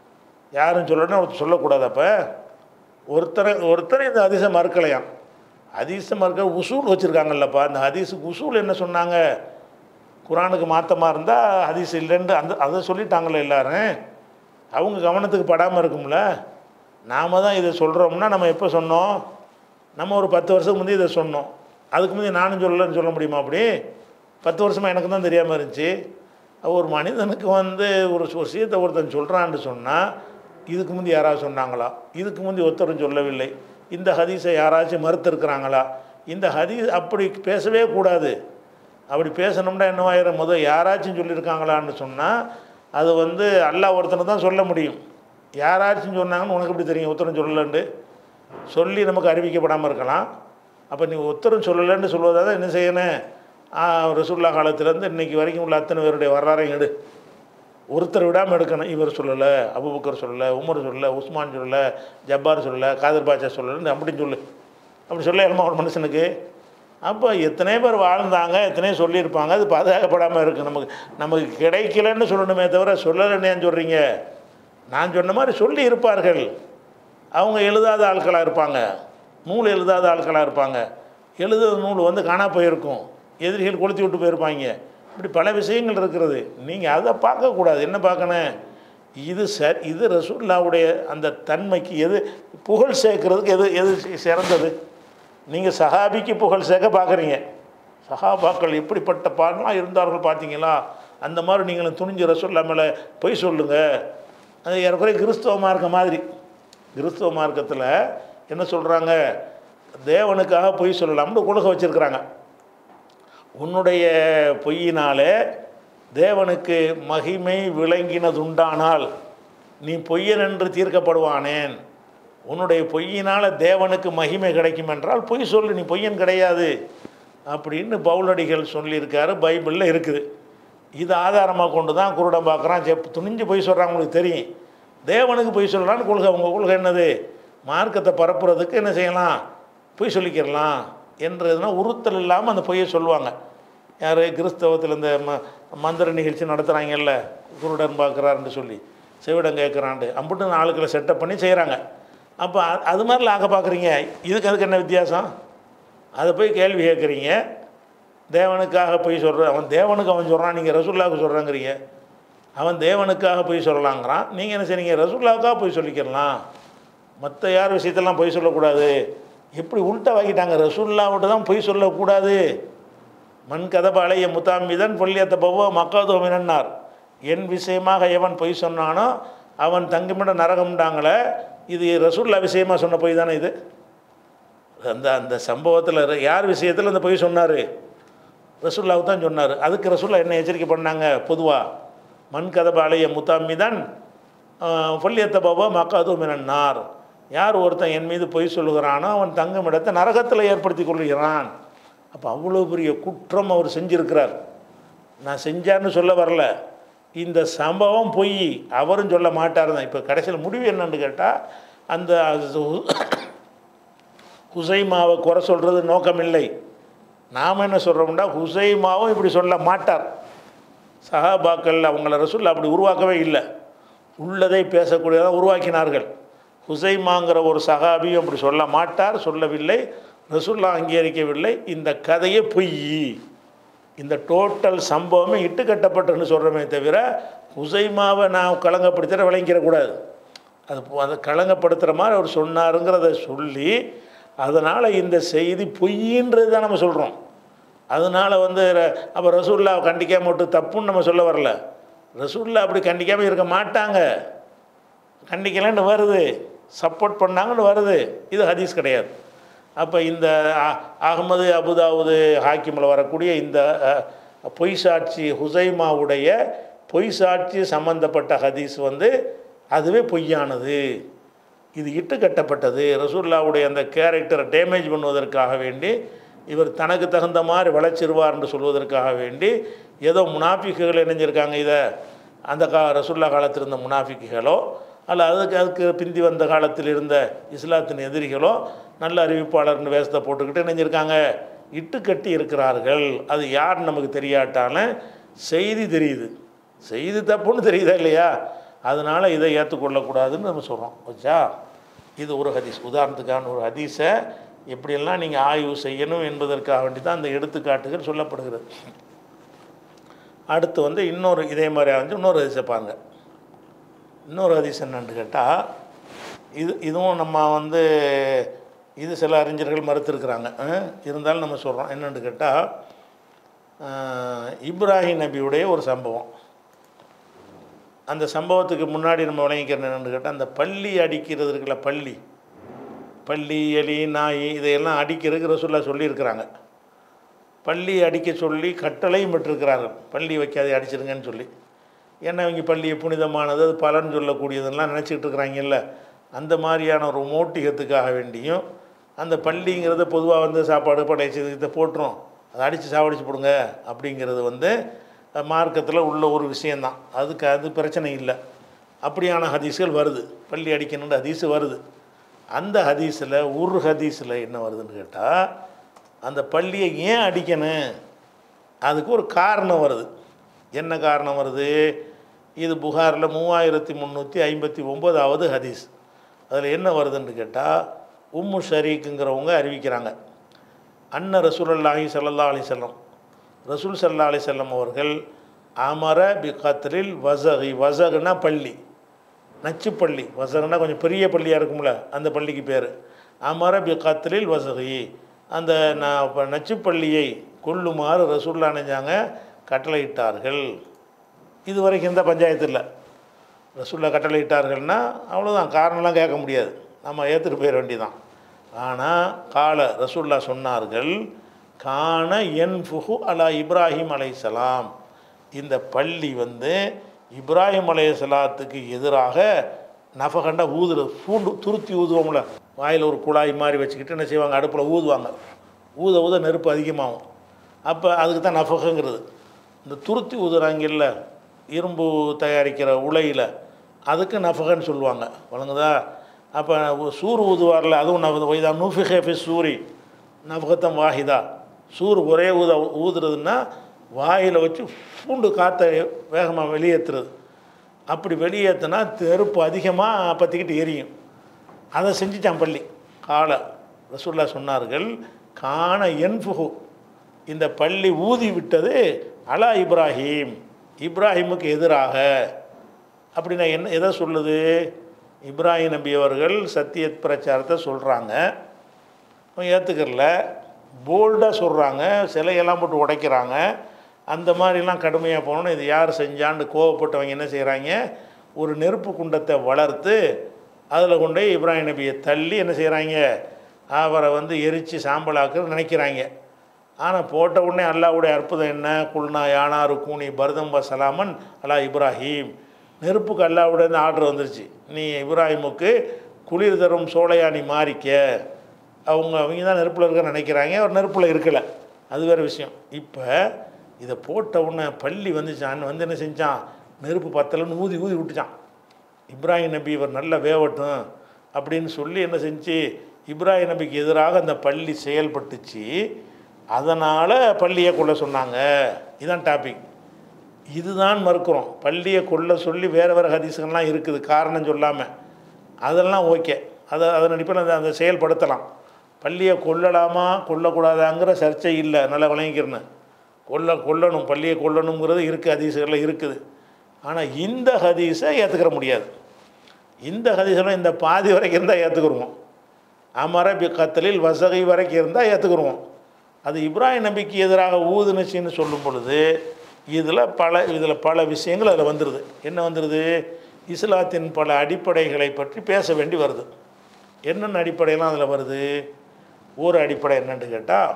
யாரும் சொல்லலைன்னு ஒருத்தர் சொல்லக்கூடாது அப்போ ஒருத்தரை ஒருத்தர் இந்த ஹதீஸை மறுக்கலையாம் ஹதீஸை மறுக்க உசூல் வச்சுருக்காங்கல்லப்பா அந்த ஹதீஸுக்கு உசூல் என்ன சொன்னாங்க குரானுக்கு மாற்றமாக இருந்தால் ஹதீஸ் இல்லைன்னு அந்த அதை சொல்லிட்டாங்களே எல்லாரும் அவங்க கவனத்துக்கு படாமல் இருக்கும்ல நாம் தான் இதை சொல்கிறோம்னா நம்ம எப்போ சொன்னோம் நம்ம ஒரு பத்து வருஷத்துக்கு முந்தைய இதை சொன்னோம் அதுக்கு முந்தைய நானும் சொல்லலைன்னு சொல்ல முடியுமா அப்படி பத்து வருஷமாக எனக்கு தான் தெரியாமல் இருந்துச்சு ஒரு மனிதனுக்கு வந்து ஒரு ஒரு விஷயத்தை ஒருத்தன் சொல்கிறான்னு சொன்னால் இதுக்கு முந்தி யாராவது சொன்னாங்களா இதுக்கு முந்தி ஒருத்தரும் சொல்லவில்லை இந்த ஹதீஸை யாராச்சும் மறுத்திருக்கிறாங்களா இந்த ஹதீஸ் அப்படி பேசவே கூடாது அப்படி பேசணும்னா என்னவாயிரம் முதல் யாராச்சும் சொல்லியிருக்காங்களான்னு சொன்னால் அது வந்து அல்லாஹ் ஒருத்தனை தான் சொல்ல முடியும் யாராச்சும் சொன்னாங்கன்னு உனக்கு எப்படி தெரியும் உத்தரம் சொல்லலன்ட்டு சொல்லி நமக்கு அறிவிக்கப்படாமல் இருக்கலாம் அப்போ நீ உத்தரம் சொல்லலைன்னு சொல்வதாக தான் என்ன செய்யணும் ஆ, ரசூல்லா காலத்துலேருந்து இன்னைக்கு வரைக்கும் உள்ள அத்தனை பேருடைய வரலாறையும் எடு ஒருத்தர் விடாமல் எடுக்கணும் இவர் சொல்லலை அபுபக்கர் சொல்லலை உமர் சொல்லலை உஸ்மான் சொல்லலை ஜப்பார் சொல்லலை காதர் பாட்சா சொல்லலைன்னு அப்படின்னு சொல்லு அப்படி சொல்ல இயலுமா ஒரு மனுஷனுக்கு அப்போ எத்தனை பேர் வாழ்ந்தாங்க எத்தனையோ சொல்லியிருப்பாங்க அது பாதுகாக்கப்படாமல் இருக்குது நமக்கு நமக்கு கிடைக்கலன்னு சொல்லணுமே தவிர சொல்லலைன்னு ஏன் சொல்கிறீங்க நான் சொன்ன மாதிரி சொல்லி இருப்பார்கள் அவங்க எழுதாத ஆட்களாக இருப்பாங்க நூல் எழுதாத ஆட்களாக இருப்பாங்க எழுதுற நூல் வந்து காணா போயிருக்கும் எதிரிகள் கொளுத்தி விட்டு போயிருப்பாங்க இப்படி பல விஷயங்கள் இருக்கிறது நீங்கள் அதை பார்க்கக்கூடாது என்ன பார்க்கணும் இது ச இது ரசூல்லாவுடைய அந்த தன்மைக்கு எது புகழ் சேர்க்கறதுக்கு எது எது சிறந்தது நீங்கள் சஹாபிக்கு புகழ் சேர்க்க பார்க்குறீங்க சஹாபாக்கள் எப்படிப்பட்ட பாடலாம் இருந்தார்கள் பார்த்தீங்களா அந்த மாதிரி நீங்களும் துணிஞ்சு ரசூல்லா மேலே பொய் சொல்லுங்கள் அது ஏறக்குறைய கிறிஸ்தவ மார்க்க மாதிரி கிறிஸ்தவ மார்க்கத்தில் என்ன சொல்கிறாங்க தேவனுக்காக பொய் சொல்லலாம்னு கொள்கை வச்சுருக்கிறாங்க உன்னுடைய பொய்யினாலே தேவனுக்கு மகிமை விளங்கினதுண்டானால் நீ பொய்யன் என்று தீர்க்கப்படுவானேன் உன்னுடைய பொய்யினால் தேவனுக்கு மகிமை கிடைக்கும் என்றால் பொய் சொல்லு நீ பொய்யன் கிடையாது அப்படின்னு பவுலடிகள் சொல்லியிருக்காரு பைபிளில் இருக்குது இது ஆதாரமாக கொண்டு தான் குருடம் பார்க்குறான் செப் துணிஞ்சு பொய் சொல்கிறாங்க உங்களுக்கு தெரியும் தேவனுக்கு பொய் சொல்லலான்னு கொள்கை உங்கள் கொள்கை என்னது மார்க்கத்தை பரப்புறதுக்கு என்ன செய்யலாம் பொய் சொல்லிக்கிறலாம் என்றதுனா உறுத்தல் இல்லாமல் அந்த பொய்யை சொல்லுவாங்க யார் கிறிஸ்தவத்தில் இந்த ம மந்திர நிகழ்ச்சி நடத்துகிறாங்கல்ல குருடன் பார்க்குறாருன்னு சொல்லி செவிடம் கேட்குறான்ட்டு அம்புட்டு ஆளுக்களை செட்டப் பண்ணி செய்கிறாங்க அப்போ அ- அது மாதிரிலாம் ஆக்க பார்க்குறீங்க இதுக்கு அதுக்கு என்ன வித்தியாசம் அதை போய் கேள்வி கேட்குறீங்க தேவனுக்காக போய் சொல்கிற அவன் தேவனுக்கு அவன் சொல்கிறான் நீங்கள் ரசூல்லாவுக்கு சொல்கிறாங்கிறீங்க அவன் தேவனுக்காக போய் சொல்லலாங்கிறான் நீங்கள் என்ன செய்றீங்க ரசூல்லாவுக்காக போய் சொல்லிக்கிறலாம் மற்ற யார் விஷயத்தெல்லாம் பொய் சொல்லக்கூடாது எப்படி உள்ட்டா வாங்கிட்டாங்க ரசூல்லாவிட்ட தான் பொய் சொல்லக்கூடாது மண் கதபாளைய முத்தாமிதன் பொல்லியத்த பவோ மக்காதோ மினன்னார் என் விஷயமாக எவன் பொய் சொன்னானோ அவன் தங்குமிட நரகம்டாங்களே இது ரசூல்லா விஷயமா சொன்ன பொய் தானே இது அந்த அந்த சம்பவத்தில் யார் விஷயத்தில் அந்த பொய் சொன்னார் ரசூல்லாவுக்கு தான் சொன்னார் அதுக்கு ரசூல்லா என்ன எச்சரிக்கை பண்ணாங்க பொதுவாக மண் கதபாளைய முத்தாமிதான் பொல்லியத்த பாபா மக்காது மினன்னார் யார் ஒருத்தன் என் மீது பொய் சொல்லுகிறானோ அவன் தங்கும் இடத்தை நரகத்தில் ஏற்படுத்தி கொள்கிறான் அப்போ அவ்வளோ பெரிய குற்றம் அவர் செஞ்சிருக்கிறார் நான் செஞ்சார்னு சொல்ல வரல இந்த சம்பவம் பொய் அவரும் சொல்ல மாட்டார் தான் இப்போ கடைசியில் முடிவு என்னன்னு கேட்டால் அந்த ஹுசைமாவை குறை சொல்கிறது நோக்கமில்லை நாம் என்ன சொல்கிறோம்னா ஹுசைமாவும் இப்படி சொல்ல மாட்டார் சஹாபாக்கள் அவங்கள ரசூல் அப்படி உருவாக்கவே இல்லை உள்ளதை பேசக்கூடியதாக உருவாக்கினார்கள் ஹுசைமாங்கிற ஒரு சஹாபியும் அப்படி சொல்ல மாட்டார் சொல்லவில்லை ரசூல்லா அங்கீகரிக்கவில்லை இந்த கதையே பொய் இந்த டோட்டல் சம்பவமே இட்டு கட்டப்பட்டன்னு சொல்கிறோமே தவிர ஹுசைமாவை நான் கலங்கப்படுத்துகிற விளங்கிடக்கூடாது அது போ- அதை களங்கப்படுத்துகிற மாதிரி அவர் சொன்னாருங்கிறத சொல்லி அதனால் இந்த செய்தி பொய்ன்றது தான் நம்ம சொல்கிறோம் அதனால் வந்து ர- அப்போ ரசூல்லா கண்டிக்காம விட்டு தப்புன்னு நம்ம சொல்ல வரல ரசூல்லா அப்படி கண்டிக்காமல் இருக்க மாட்டாங்க கண்டிக்கலன்னு வருது சப்போர்ட் பண்ணாங்கன்னு வருது இது ஹதீஸ் கிடையாது அப்போ இந்த அ- அகமது அபுதாவுது ஹாக்கிமில் வரக்கூடிய இந்த அ, பொய் சாட்சி ஹுசைமாவுடைய பொய் சாட்சி சம்பந்தப்பட்ட ஹதீஸ் வந்து அதுவே பொய்யானது இது இட்டு கட்டப்பட்டது ரசூல்லாவுடைய அந்த கேரக்டரை டேமேஜ் பண்ணுவதற்காக வேண்டி இவர் தனக்கு தகுந்த மாதிரி வளர்ச்சிருவார் என்று சொல்வதற்காக வேண்டி ஏதோ முனாஃபிக்குகள் இணைஞ்சிருக்காங்க இதை அந்த கா ரசூல்லா காலத்தில் இருந்த முனாஃபிக்குகளோ அல்ல அதுக்கு அதுக்கு பிந்தி வந்த காலத்தில் இருந்த இஸ்லாத்தின் எதிரிகளோ நல்ல அறிவிப்பாளர்னு வேஷத்தை போட்டுக்கிட்டு இணைஞ்சிருக்காங்க இட்டு கட்டி இருக்கிறார்கள் அது யார் நமக்கு தெரியாட்டாலும் செய்தி தெரியுது செய்தி தப்புன்னு தெரியுதா இல்லையா அதனால் இதை ஏற்றுக்கொள்ளக்கூடாதுன்னு நம்ம சொல்கிறோம் வச்சா இது ஒரு ஹதீஸ் உதாரணத்துக்கான ஒரு ஹதீஸை எப்படியெல்லாம் நீங்கள் ஆய்வு செய்யணும் என்பதற்காக வேண்டி தான் அந்த எடுத்துக்காட்டுகள் சொல்லப்படுகிறது அடுத்து வந்து இன்னொரு இதே மாதிரி வந்து இன்னொரு ஹதீஸை பாருங்க இன்னொரு ஹதீஸ் என்னன்னு கேட்டால் இது இதுவும் நம்ம வந்து இது சில அறிஞர்கள் மறுத்திருக்கிறாங்க அஹ், இருந்தாலும் நம்ம சொல்கிறோம் என்னென்னு கேட்டால் இப்ராஹிம் நபியுடைய ஒரு சம்பவம் அந்த சம்பவத்துக்கு முன்னாடி நம்ம விளங்கிக்கிறோம் என்னென்னு கேட்டால் அந்த பள்ளி அடிக்கிறது இருக்குல்ல பள்ளி பள்ளி எலி நாய் இதையெல்லாம் அடிக்கிறதுக்கு ரசூல்லா சொல்லியிருக்கிறாங்க பள்ளி அடிக்க சொல்லி கட்டளையும் பெற்றிருக்கிறார்கள் பள்ளி வைக்காதே அடிச்சிருங்கன்னு சொல்லி ஏன்னா இவங்க பள்ளியை புனிதமானது அது பலன் சொல்லக்கூடியதெல்லாம் நினச்சிக்கிட்டு இருக்கிறாங்கல்ல அந்த மாதிரியான ஒரு மோட்டிகத்துக்காக வேண்டியும் அந்த பள்ளிங்கிறத பொதுவாக வந்து சாப்பாடு படைச்சு இதை போட்டுரும் அதை அடித்து சாவடிச்சு போடுங்க அப்படிங்கிறது வந்து மார்க்கத்தில் உள்ள ஒரு விஷயந்தான் அதுக்கு அது பிரச்சனை இல்லை அப்படியான ஹதீஸ்கள் வருது பள்ளி அடிக்கணுன்ற ஹதீஸ் வருது அந்த ஹதீஸில் ஒரு ஹதீஸில் என்ன வருதுன்னு கேட்டால் அந்த பள்ளியை ஏன் அடிக்கணும் அதுக்கு ஒரு காரணம் வருது என்ன காரணம் வருது இது புகாரில் மூவாயிரத்தி முந்நூற்றி ஐம்பத்தி ஒம்போதாவது ஹதீஸ் அதில் என்ன வருதுன்னு கேட்டால் உம்மு ஷரீக்குங்கிறவங்க அறிவிக்கிறாங்க அன்ன ரசூலுல்லாஹி ஸல்லல்லாஹு அலைஹி வஸல்லம் ரசூல் ஸல்லல்லாஹு அலைஹி வஸல்லம் அவர்கள் அமர பி கத்ரில் வசகி வசகுனா பள்ளி நச்சுப்பள்ளி வசகுனா கொஞ்சம் பெரிய பள்ளியாக இருக்கும்ல அந்த பள்ளிக்கு பேர் அமர பி கத்ரில் வசகி அந்த ந- ப- நச்சுப்பள்ளியை கொல்லுமாறு ரசூல்லா நினைஞ்சாங்க கட்டளையிட்டார்கள் இது வரைக்கும் எந்த பஞ்சாயத்து இல்லை ரசூல்லா கட்டளையிட்டார்கள்னா அவ்வளோதான் காரணம்லாம் கேட்க முடியாது நம்ம ஏற்றுட்டு போயிட வேண்டியதான் ஆனால் கால ரசூல்லா சொன்னார்கள் காண என் ஃபுஹு அலா இப்ராஹிம் அலைஹிஸ்ஸலாம் இந்த பள்ளி வந்து இப்ராஹிம் அலைஹிஸ்ஸலாத்துக்கு எதிராக நஃபகண்டா ஊதுறது பூண்டு துருத்தி ஊதுவோம்ல வாயில் ஒரு குழாய் மாதிரி வச்சுக்கிட்டு என்ன செய்வாங்க அடுப்பில் ஊதுவாங்க ஊத ஊத நெருப்பு அதிகமாகும் அப்போ அதுக்கு தான் நஃபகங்கிறது இந்த துருத்தி ஊதுறாங்கல்ல இரும்பு தயாரிக்கிற உலையில் அதுக்கு நஃபகன்னு சொல்லுவாங்க வழங்குதா அப்போ சூர் ஊதுவார்ல அதுவும் நஃப வைதா நூஃபிஹே ஃபி சூரி நஃபகத்தம் வாஹிதா சூர் ஒரே ஊத ஊதுறதுன்னா வாயில் வச்சு பூண்டு காற்றை வேகமாக வெளியேற்றுறது அப்படி வெளியேற்றினா நெருப்பு அதிகமாக பற்றிக்கிட்டு எரியும் அதை செஞ்சுட்டான் பள்ளி கால ரசூல்லா சொன்னார்கள் காண என்ஃபுகு இந்த பள்ளி ஊதி விட்டது அலா இப்ராஹிம் இப்ராஹிமுக்கு எதிராக அப்படின்னா என்ன எதை சொல்லுது இப்ராஹிம் நபி அவர்கள் சத்திய பிரச்சாரத்தை சொல்கிறாங்க ஏற்றுக்கறல போல்டாக சொல்கிறாங்க சிலையெல்லாம் போட்டு உடைக்கிறாங்க அந்த மாதிரிலாம் கடுமையாக போகணும் இது யார் செஞ்சான்னு கோவப்பட்டவங்க என்ன செய்கிறாங்க ஒரு நெருப்பு குண்டத்தை வளர்த்து அதில் கொண்டு போய் இப்ராஹிம் நபியை தள்ளி என்ன செய்கிறாங்க அவரை வந்து எரித்து சாம்பலாக்க நினைக்கிறாங்க ஆனால் போட்ட உடனே அல்லாவுடைய அற்புதம் என்ன குல்னா யானாரு கூனி பரதம்பா சலாமன் அலா இப்ராஹிம் நெருப்புக்கு அல்லாவுடைய ஆர்டர் வந்துருச்சு நீ இப்ராஹிமுக்கு குளிர் தரும் சோலையா நீ மாறிக்க அவங்க அவங்க தான் நெருப்பில் இருக்க நினைக்கிறாங்க அவர் நெருப்பில் இருக்கலை அது வேறு விஷயம் இப்போ இதை போட்ட உடனே பள்ளி வந்துச்சான் வந்து என்ன செஞ்சான் நெருப்பு பத்தலைன்னு ஊதி ஊதி விட்டுச்சான் இப்ராஹிம் நபி இவர் நல்ல வேவட்டும் அப்படின்னு சொல்லி என்ன செஞ்சு இப்ராஹிம் நபிக்கு எதிராக அந்த பள்ளி செயல்பட்டுச்சு அதனால் பள்ளியை கொள்ள சொன்னாங்க இதுதான் டாபிக் இதுதான் மறுக்கிறோம் பள்ளியை கொள்ள சொல்லி வேறு வேறு ஹதீஸுகள்லாம் இருக்குது காரணம் சொல்லாமல் அதெல்லாம் ஓகே அதை அதன் அடிப்படையில் அதை- அதை செயல்படுத்தலாம் பள்ளியை கொல்லலாமா கொல்லக்கூடாதாங்கிற சர்ச்சை இல்லை நல்லா விளங்கிக்கிறேன்னு கொல்ல கொல்லணும் பள்ளியை கொல்லணுங்கிறது இருக்குது ஹதீஸுகளில் இருக்குது ஆனால் இந்த ஹதீஸை ஏற்றுக்கிற முடியாது இந்த ஹதீஸெல்லாம் இந்த பாதி வரைக்கும் இருந்தால் ஏற்றுக்குருவோம் அமர பி கத்தலில் வசகை வரைக்கும் இருந்தால் ஏற்றுக்குருவோம் அது இப்ராஹிம் நபிக்கு எதிராக ஊதுனுச்சின்னு சொல்லும் பொழுது இதில் பல இதில் பல விஷயங்கள் அதில் வந்துடுது என்ன வந்துடுது இஸ்லாத்தின் பல அடிப்படைகளை பற்றி பேச வேண்டி வருது என்னென்ன அடிப்படையெல்லாம் அதில் வருது ஒரு அடிப்படை என்னன்னு கேட்டால்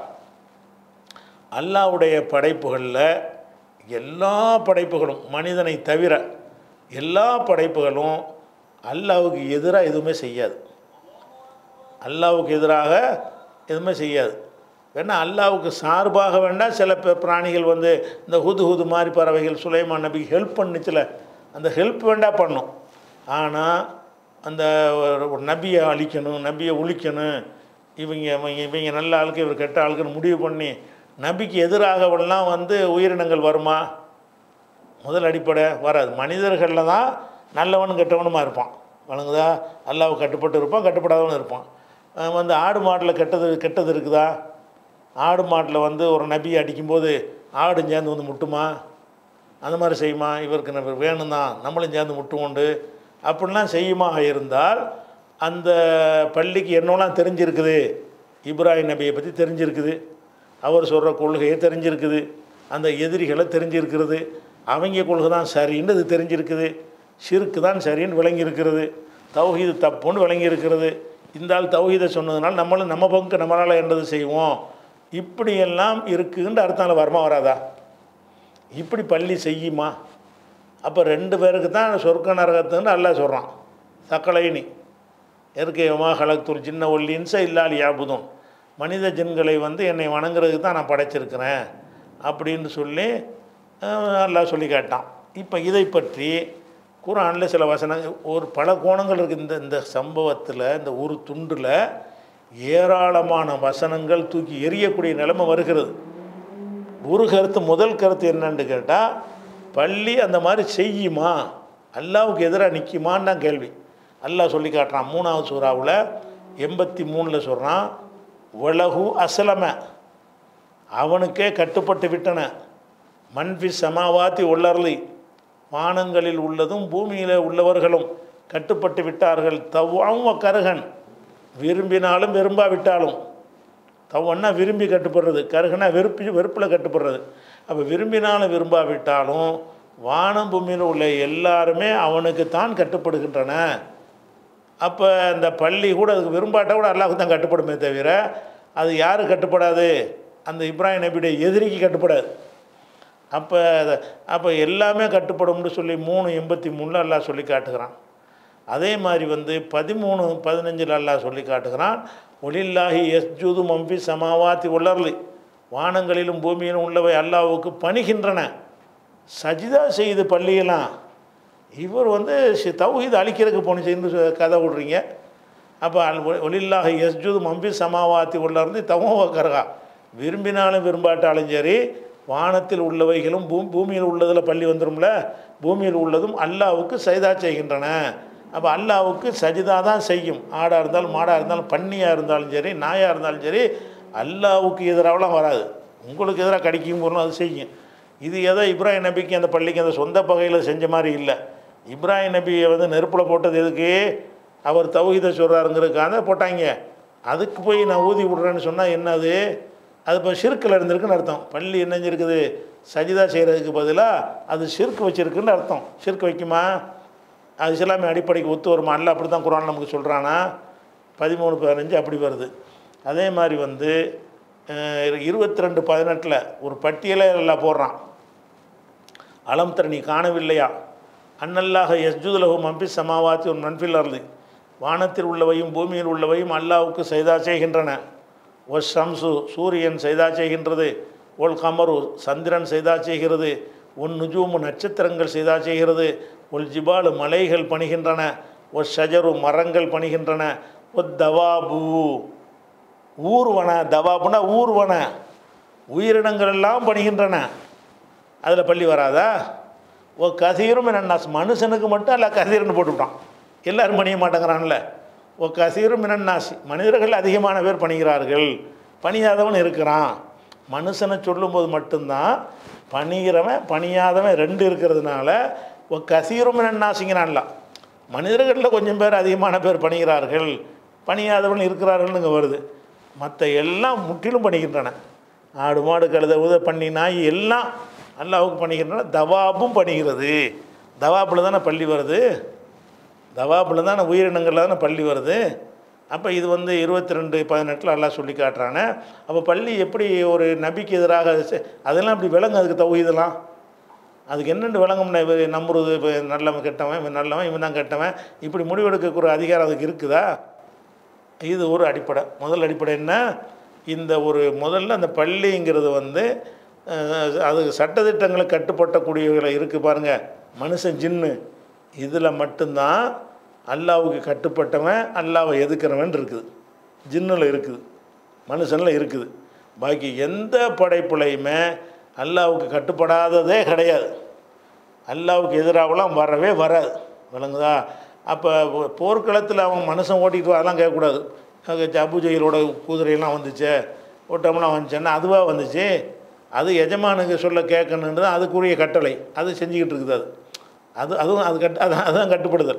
அல்லாவுடைய படைப்புகளில் எல்லா படைப்புகளும் மனிதனை தவிர எல்லா படைப்புகளும் அல்லாவுக்கு எதிராக எதுவுமே செய்யாது அல்லாவுக்கு எதிராக எதுவுமே செய்யாது வேணா அல்லாவுக்கு சார்பாக வேண்டாம் சில பே- பிராணிகள் வந்து இந்த ஹுது ஹுது மாதிரி பறவைகள் சுலைமான் நபிக்கு ஹெல்ப் பண்ணுச்சுல அந்த ஹெல்ப் வேண்டா பண்ணும் ஆனால் அந்த ஒரு- ஒரு நபியை அழிக்கணும் நபியை ஒழிக்கணும் இவங்க இவங்க இவங்க நல்ல ஆளுக்கு இவர் கெட்ட ஆளுக்குன்னு முடிவு பண்ணி நபிக்கு எதிராகவெல்லாம் வந்து உயிரினங்கள் வருமா முதல் அடிப்படை வராது மனிதர்களில் தான் நல்லவனும் கெட்டவனுமா இருப்பான் வழங்குதா அல்லாவுக்கு கட்டுப்பட்டு இருப்பான் கட்டுப்படாதவனும் இருப்பான் அஹ் வந்து ஆடு மாட்டில் கெட்டது கெட்டது இருக்குதா ஆடு மாட்டில் வந்து ஒரு நபியை அடிக்கும்போது ஆடும் சேர்ந்து வந்து முட்டுமா அந்த மாதிரி செய்யுமா இவருக்கு நம்ம வேணும் தான் நம்மளும் சேர்ந்து முட்டுவோண்டு அப்படிலாம் செய்யுமாக இருந்தால் அந்த பள்ளிக்கு என்னெல்லாம் தெரிஞ்சிருக்குது இப்ராஹிம் நபியை பற்றி தெரிஞ்சிருக்குது அவர் சொல்கிற கொள்கையை தெரிஞ்சிருக்குது அந்த எதிரிகளை தெரிஞ்சிருக்கிறது அவங்க கொள்கை தான் சரின்னு இது தெரிஞ்சிருக்குது ஷிருக்கு தான் சரின்னு விளங்கியிருக்கிறது தௌஹீது தப்புன்னு விளங்கியிருக்கிறது இந்த ஆள் தௌஹீதை சொன்னதுனால நம்மளும் நம்ம பங்கு நம்மளால் என்னது செய்வோம் இப்படியெல்லாம் இருக்குன்ற அர்த்தம் வருமா வராதா இப்படி பள்ளி செய்யுமா அப்போ ரெண்டு பேருக்கு தான் சொர்க்க நரகத்துன்னு அல்லாஹ் சொல்கிறான் சக்கலைனி எருக்கையமா ஹலக்துல் சின்ன ஒல்லின்ச இல்லால் யாபுதும் மனித ஜின்களை வந்து என்னை வணங்குறதுக்கு தான் நான் படைச்சிருக்கிறேன் அப்படின்னு சொல்லி அஹ், அல்லாஹ் சொல்லி காட்டான் இப்போ இதை பற்றி குரானில் சில வசனங்கள் ஒரு பல கோணங்கள் இருக்குது இந்த இந்த சம்பவத்தில் இந்த ஒரு துண்டில் ஏராளமான வசனங்கள் தூக்கி எரியக்கூடிய நிலைமை வருகிறது ஒரு கருத்து முதல் கருத்து என்னன்னு கேட்டால் பள்ளி அந்த மாதிரி செய்யுமா அல்லாவுக்கு எதிராக நிற்குமான்னு தான் கேள்வி அல்லாஹ் சொல்லி காட்டுறான் மூணாவது சூறாவில் எண்பத்தி மூணில் சொல்கிறான் உலகு அசலம அவனுக்கே கட்டுப்பட்டு விட்டன மண்பி சமாவாத்தி உள்ளர்லி வானங்களில் உள்ளதும் பூமியில் உள்ளவர்களும் கட்டுப்பட்டு விட்டார்கள் தவ்வாவும் கருகன் விரும்பினாலும் விரும்பாவிட்டாலும் தவன்னா விரும்பி கட்டுப்படுறது கருகனா வெறுப்பி வெறுப்பில் கட்டுப்படுறது அப்போ விரும்பினாலும் விரும்பாவிட்டாலும் வானம் பூமியில் உள்ள எல்லாருமே அவனுக்கு தான் கட்டுப்படுகின்றன அப்போ அந்த பள்ளி கூட அதுக்கு விரும்பாட்டா கூட அல்லாஹுக்கு தான் கட்டுப்படுமே தவிர அது யாரு கட்டுப்படாது அந்த இப்ராஹிம் நபியுடைய எதிரிக்கு கட்டுப்படாது அப்போ அப்போ எல்லாமே கட்டுப்படும்னு சொல்லி மூணு எண்பத்தி மூணில் அல்லாஹ் சொல்லி காட்டுகிறான் அதே மாதிரி வந்து பதிமூணு பதினஞ்சில் அல்லாஹ் சொல்லி காட்டுகிறான் ஒலில்லாஹி எஸ்ஜுது மம்பி சமாவாத்தி உலர்லி வானங்களிலும் பூமியிலும் உள்ளவை அல்லாஹ்வுக்கு பணிகின்றன சஜிதா செய்து பள்ளியெல்லாம் இவர் வந்து சி- தௌஹீத் அழிக்கிறதுக்கு போனுச்சுன்னு சொ- கதை விடுறீங்க அப்போ அல் ஒ- ஒலில்லாஹி எஸ்ஜுது மம்பி சமாவாத்தி உள்ளர்ந்து தவோ கரகா விரும்பினாலும் விரும்பாட்டாலும் சரி வானத்தில் உள்ளவைகளும் பூ பூமியில் உள்ளதில் பள்ளி வந்துரும்ல பூமியில் உள்ளதும் அல்லாவுக்கு சைதா செய்கின்றன அப்போ அல்லாவுக்கு சஜிதா தான் செய்யும் ஆடாக இருந்தாலும் மாடாக இருந்தாலும் பன்னியாக இருந்தாலும் சரி நாயாக இருந்தாலும் சரி அல்லாவுக்கு எதிராகலாம் வராது உங்களுக்கு எதிராக கடிக்கும் போகணும் அது செய்யும் இது ஏதோ இப்ராஹிம் நபிக்கு அந்த பள்ளிக்கு அந்த சொந்த பகையில் செஞ்ச மாதிரி இல்லை இப்ராஹிம் நபியை வந்து நெருப்பில் போட்டது எதுக்கு அவர் தௌஹீதை சொல்கிறாருங்கிறதுக்காக போட்டாங்க அதுக்கு போய் நான் ஊதி விட்றேன்னு சொன்னால் என்னது அது இப்போ ஷிர்க்கில் இருந்திருக்குன்னு அர்த்தம் பள்ளி என்ன இருக்குது சஜிதா செய்கிறதுக்கு பதிலாக அது ஷிர்க் வச்சிருக்குன்னு அர்த்தம் ஷிர்க் வைக்குமா அது இஸ்லாமிய அடிப்படைக்கு ஒத்து வருமா அல்ல அப்படி தான் குரான் நமக்கு சொல்கிறானா பதிமூணு பதினஞ்சு அப்படி வருது அதே மாதிரி வந்து இருபத்தி ரெண்டு பதினெட்டில் ஒரு பட்டியலே எல்லாம் போடுறான் அலம் தர நீ காணவில்லையா அன்னல்லாக எஸ்ஜுதுலகு மம்பி சமாவாத்தி ஒரு நன்பில் அருது வானத்தில் உள்ளவையும் பூமியில் உள்ளவையும் அல்லாவுக்கு செய்தா செய்கின்றன ஒ ஷம்சு சூரியன் செய்தா செய்கின்றது ஒல் கமரு சந்திரன் செய்தா செய்கிறது உன் நுஜூமு நட்சத்திரங்கள் செய்தா செய்கிறது ஒல் ஜிபாலு மலைகள் பணிகின்றன ஒ ஷஜரு மரங்கள் பணிகின்றன ஒத் தவாபு ஊர்வன தவாபுனா ஊர்வன உயிரினங்கள் எல்லாம் பணிகின்றன அதில் பள்ளி வராதா ஓ கசீரும் என்னன்னாஸ் மனுஷனுக்கு மட்டும் அல்ல கசீர்னு போட்டுவிட்டான் எல்லாரும் பணிய மாட்டேங்கிறான்ல ஓ கசீரும் என்னன்னாசி மனிதர்கள் அதிகமான பேர் பணிகிறார்கள் பணியாதவன் இருக்கிறான் மனுஷனை சொல்லும்போது மட்டும்தான் பணிகிறவன் பணியாதவன் ரெண்டு இருக்கிறதுனால ஓ கசீரும் என்னன்னாசிங்கிறான்ல மனிதர்களில் கொஞ்சம் பேர் அதிகமான பேர் பணிகிறார்கள் பணியாதவன் இருக்கிறார்கள்னு இங்கே வருது மற்ற எல்லாம் முற்றிலும் பணிகின்றன ஆடு மாடு கழுத உத பண்ணி நாய் எல்லாம் அல்லாவுக்கு பண்ணிக்கின்றன தவாபும் பண்ணுகிறது தவாப்பில் தானே பள்ளி வருது தவாப்பில் தானே உயிரினங்களில் தானே பள்ளி வருது அப்போ இது வந்து இருபத்தி ரெண்டு பதினெட்டில் எல்லாம் சொல்லி காட்டுறானே அப்போ பள்ளி எப்படி ஒரு நபிக்கு எதிராக செ- அதெல்லாம் அப்படி விளங்கும் அதுக்கு தௌஹீதெல்லாம் அதுக்கு என்னென்று விளங்கும்னா இவர் நம்புறது இப்போ நல்லவன் கெட்டவன் இவன் நல்லவன் இவன் தான் கெட்டவன் இப்படி முடிவெடுக்கக்கூடிய அதிகாரம் அதுக்கு இருக்குதா இது ஒரு அடிப்படை முதல் அடிப்படை என்ன இந்த ஒரு முதல்ல அந்த பள்ளிங்கிறது வந்து அஹ், அது சட்டத்திட்டங்களை கட்டுப்பட்டக்கூடியவர்களை இருக்குது பாருங்கள் மனுஷன் ஜின்னு இதில் மட்டும்தான் அல்லாவுக்கு கட்டுப்பட்டவன் அல்லாவை எதுக்கிறவன் இருக்குது ஜின்னில் இருக்குது மனுஷனில் இருக்குது பாக்கி எந்த படைப்புலையுமே அல்லாவுக்கு கட்டுப்படாததே கிடையாது அல்லாவுக்கு எதிராகலாம் வரவே வராது விளங்குதா அப்போ போர்க்களத்தில் அவன் மனுஷன் ஓட்டிட்டு வா, அதெல்லாம் கேட்கக்கூடாது அபு ஜெயிலோட குதிரையெல்லாம் வந்துச்சே ஓட்டம்லாம் வந்துச்சேன்னா அதுவாக வந்துச்சு அது எஜமானுக்கு சொல்ல கேட்கணுன்றது தான் அதுக்குரிய கட்டளை அது செஞ்சுக்கிட்டு இருக்குது அது அது அதுவும் அது கட் அதான் அதுதான் கட்டுப்படுதல்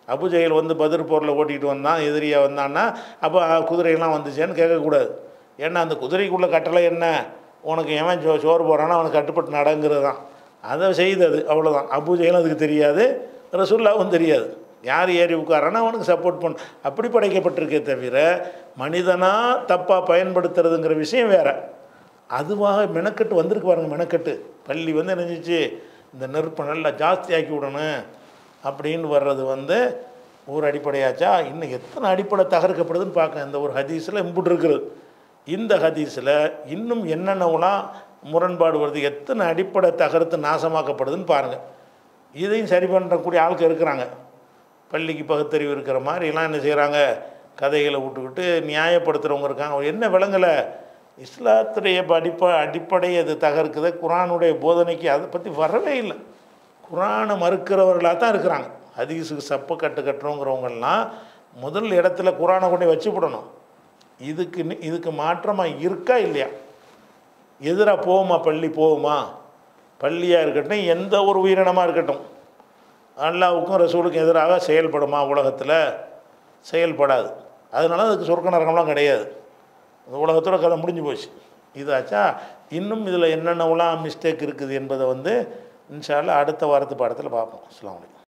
அபுஜெயல் வந்து பதிர் போரில் ஓட்டிகிட்டு வந்தான் எதிரியாக வந்தான்னா அப்போ குதிரையெல்லாம் வந்துச்சேன்னு கேட்கக்கூடாது ஏன்னா அந்த குதிரைக்குள்ள கட்டளை என்ன உனக்கு எவன் சோ சோறு போகிறானோ அவனுக்கு கட்டுப்பட்டு நடங்கிறது தான் அதை செய்தது அவ்வளோதான் அபுஜெயலும் அதுக்கு தெரியாது ரசுல்லாவும் தெரியாது யார் ஏறி உட்காரானோ அவனுக்கு சப்போர்ட் பண்ண அப்படி படைக்கப்பட்டிருக்கே தவிர மனிதனாக தப்பாக பயன்படுத்துறதுங்கிற விஷயம் வேறு அதுவாக மெனக்கட்டு வந்திருக்கு பாருங்க மெனக்கட்டு பள்ளி வந்து என்னஞ்சிச்சு இந்த நெருப்பை நல்லா ஜாஸ்தி ஆக்கி விடணும் அப்படின்னு வர்றது வந்து ஒரு அடிப்படையாச்சா இன்னும் எத்தனை அடிப்படை தகர்க்கப்படுதுன்னு பார்க்க இந்த ஒரு ஹதீஸில் இம்புட்டு இருக்குது இந்த ஹதீஸில் இன்னும் என்னென்னலாம் முரண்பாடு வருது எத்தனை அடிப்படை தகர்த்து நாசமாக்கப்படுதுன்னு பாருங்கள் இதையும் சரி பண்ணுறக்கூடிய ஆட்கள் இருக்கிறாங்க பள்ளிக்கு பகுத்தறிவு இருக்கிற மாதிரிலாம் என்ன செய்கிறாங்க கதைகளை விட்டுக்கிட்டு நியாயப்படுத்துகிறவங்க இருக்காங்க என்ன விளங்கலை இஸ்லாத்துடைய அடிப்ப அடிப்படை அது தகர்க்குது குரானுடைய போதனைக்கு அதை பற்றி வரவே இல்லை குரானை மறுக்கிறவர்களாக தான் இருக்கிறாங்க ஹதீஸுக்கு சப்ப கட்டு கட்டுறவங்கிறவங்கெல்லாம் முதல் இடத்துல குரானை கொண்டு வச்சு விடணும் இதுக்கு நி- இதுக்கு மாற்றமாக இருக்கா இல்லையா எதிராக போகுமா பள்ளி போகுமா பள்ளியாக இருக்கட்டும் எந்த ஒரு உயிரினமாக இருக்கட்டும் அல்லாவுக்கும் ரசூலுக்கும் எதிராக செயல்படுமா உலகத்தில் செயல்படாது அதனால அதுக்கு சொர்க்க நரகம்லாம் கிடையாது இந்த உலகத்தோட கதை முடிஞ்சு போச்சு இதாச்சா இன்னும் இதில் என்னென்னலாம் மிஸ்டேக் இருக்குது என்பதை வந்து இன்ஷால்லா அடுத்த வாரத்து பாடத்தில் பார்ப்போம் அஸ்ஸலாமு அலைக்கும்